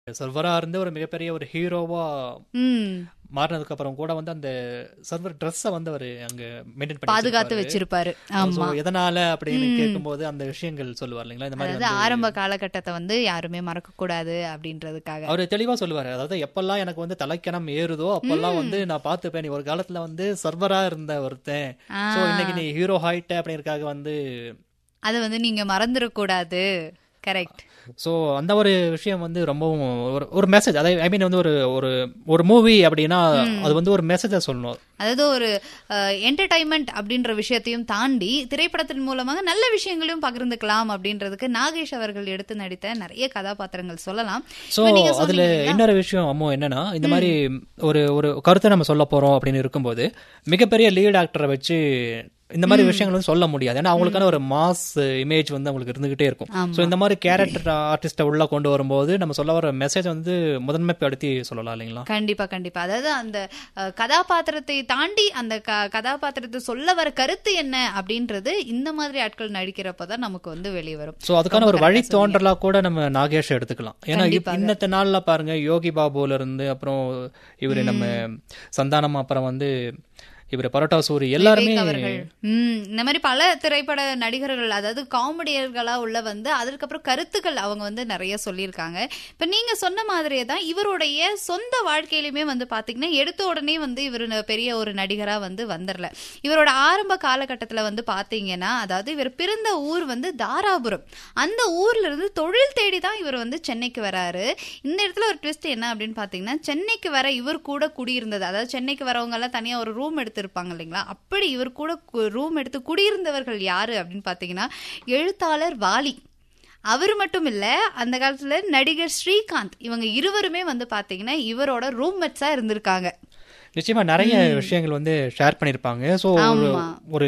சர்வரா இருந்து ஒரு மிகப்பெரிய ஒரு ஹீரோவா ம் மாறினதுக்கு அப்புறம் கூட வந்து அந்த சர்வர் ட்ரெஸ்ஸை வந்து அவர் அங்க மெயின்டைன் பண்ணி பாதுகாத்து வச்சிருப்பாரு ஆமா So, எதனால அப்படின்னு கேட்கும்போது அந்த விஷயங்கள் சொல்லுவார் இல்லைங்களா இந்த மாதிரி அதாவது ஆரம்ப காலகட்டத்தை வந்து யாருமே மறக்க கூடாது அப்படின்றதுக்காக அவர் தெளிவா சொல்லுவாரு அதாவது எப்பெல்லாம் எனக்கு வந்து தலைக்கணம் ஏறுதோ அப்பெல்லாம் வந்து நான் பார்த்துப்பேன் நீ ஒரு காலத்துல வந்து சர்வரா இருந்த ஒருத்தன் ஆ. சோ இன்னைக்கு நீ ஹீரோ ஆயிட்ட அப்படிங்கறதுக்காக வந்து அதை வந்து நீங்க மறந்துடக்கூடாது கரெக்ட் சோ அந்த ஒரு விஷயம் வந்து ரொம்பவும் ஒரு ஒரு மெசேஜ் அதை ஐ மீன் வந்து ஒரு ஒரு ஒரு மூவி அப்படின்னா அது வந்து ஒரு மெசேஜை சொல்லணும் அதாவது ஒரு என்டர்டைன்மெண்ட் அப்படின்ற விஷயத்தையும் தாண்டி திரைப்படத்தின் மூலமாக நல்ல விஷயங்களையும் பகிர்ந்துக்கலாம் அப்படின்றதுக்கு நாகேஷ் அவர்கள் எடுத்து நடித்த நிறைய கதாபாத்திரங்கள் சொல்லலாம் சோ இப்ப நீங்க அதுல சொன்னீங்க இன்னொரு விஷயம் அம்மோ என்னன்னா இந்த மாதிரி ஒரு ஒரு கருத்தை நம்ம சொல்ல போறோம் அப்படின்னு இருக்கும்போது மிகப்பெரிய லீட் ஆக்டரை வச்சு இந்த மாதிரி விஷயங்கள் வந்து சொல்ல முடியாது ஏன்னா அவங்களுக்கான ஒரு மாஸ் இமேஜ் வந்து அவங்களுக்கு இருந்துகிட்டே இருக்கும் ஆமா. சோ இந்த மாதிரி கேரக்டர் ஆர்டிஸ்ட உள்ள கொண்டு வரும்போது நம்ம சொல்ல வர மெசேஜ் வந்து முதன்மைப்படுத்தி சொல்லலாம் இல்லைங்களா கண்டிப்பா கண்டிப்பா அதாவது அந்த அஹ், கதாபாத்திரத்தை தாண்டி அந்த க- கதாபாத்திரத்தை சொல்ல வர கருத்து என்ன அப்படின்றது இந்த மாதிரி ஆட்கள் நடிக்கிறப்பதான் நமக்கு வந்து வெளியே வரும் சோ அதுக்கான ஒரு வழி தோன்றலா கூட நம்ம நாகேஷ் எடுத்துக்கலாம் ஏன்னா இப்ப இன்னத்த நாள்ல பாருங்க யோகி பாபுல இருந்து அப்புறம் இவரு நம்ம சந்தானம் அப்புறம் வந்து இவரு பரோட்டா சூரி எல்லாருமே விவேக் அவர்கள் ம் இந்த மாதிரி பல திரைப்பட நடிகர்கள் அதாவது காமெடியர்களா உள்ள வந்து அதுக்கப்புறம் கருத்துக்கள் அவங்க வந்து நிறைய சொல்லியிருக்காங்க இப்ப நீங்க சொன்ன மாதிரியே தான் இவருடைய சொந்த வாழ்க்கையிலுமே வந்து பாத்தீங்கன்னா எடுத்த உடனே வந்து இவர் பெரிய ஒரு நடிகரா வந்து வந்துடல இவரோட ஆரம்ப காலகட்டத்துல வந்து பாத்தீங்கன்னா அதாவது இவர் பிறந்த ஊர் வந்து தாராபுரம் அந்த ஊர்ல இருந்து தொழில் தேடி தான் இவர் வந்து சென்னைக்கு வராரு இந்த இடத்துல ஒரு ட்விஸ்ட் என்ன அப்படின்னு பாத்தீங்கன்னா சென்னைக்கு வர இவர் கூட குடியிருந்தது அதாவது சென்னைக்கு வரவங்க எல்லாம் தனியா ஒரு ரூம் எடுத்திருப்பாங்க இல்லைங்களா அப்படி இவர் கூட ரூம் எடுத்து குடியிருந்தவர்கள் யாரு அப்படின்னு பாத்தீங்கன்னா எழுத்தாளர் வாலி அவர் மட்டும் இல்ல அந்த காலத்துல நடிகர் ஸ்ரீகாந்த் இவங்க இருவருமே வந்து பாத்தீங்கன்னா இவரோட ரூம்மேட்ஸா இருந்திருக்காங்க நிச்சயமா நிறைய விஷயங்கள் வந்து ஷேர் பண்ணிருப்பாங்க சோ ஒரு ஆமா. ஒரு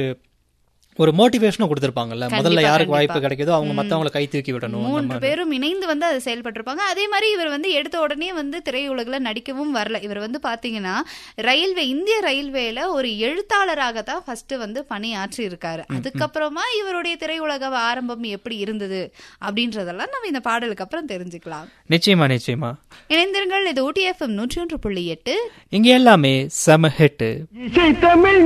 ஒரு மோட்டிவேஷனும் கொடுத்திருப்பாங்கல்ல முதல்ல கண்டிப்பா, யாருக்கு வாய்ப்பு கண்டிப்பா. கிடைக்குதோ அவங்க மத்தவங்கள கை தூக்கி விடணும் மூன்று பேரும் இணைந்து வந்து அதை செயல்பட்டிருப்பாங்க அதே மாதிரி இவர் வந்து எடுத்த உடனே வந்து திரையுலகில் நடிக்கவும் வரல இவர் வந்து பாத்தீங்கன்னா ரயில்வே இந்திய ரயில்வேல ஒரு எழுத்தாளராக தான் ஃபர்ஸ்ட் வந்து பணியாற்றி இருக்காரு அதுக்கப்புறமா இவருடைய திரையுலக ஆரம்பம் எப்படி இருந்தது அப்படின்றதெல்லாம் நம்ம இந்த பாடலுக்கு அப்புறம் தெரிஞ்சுக்கலாம் நிச்சயமா நிச்சயமா இணைந்திருங்கள் இது ஊட்டி எஃப்எம் நூற்றி ஒன்று புள்ளி எட்டு இங்க எல்லாமே செம ஹிட் இசை தமிழ்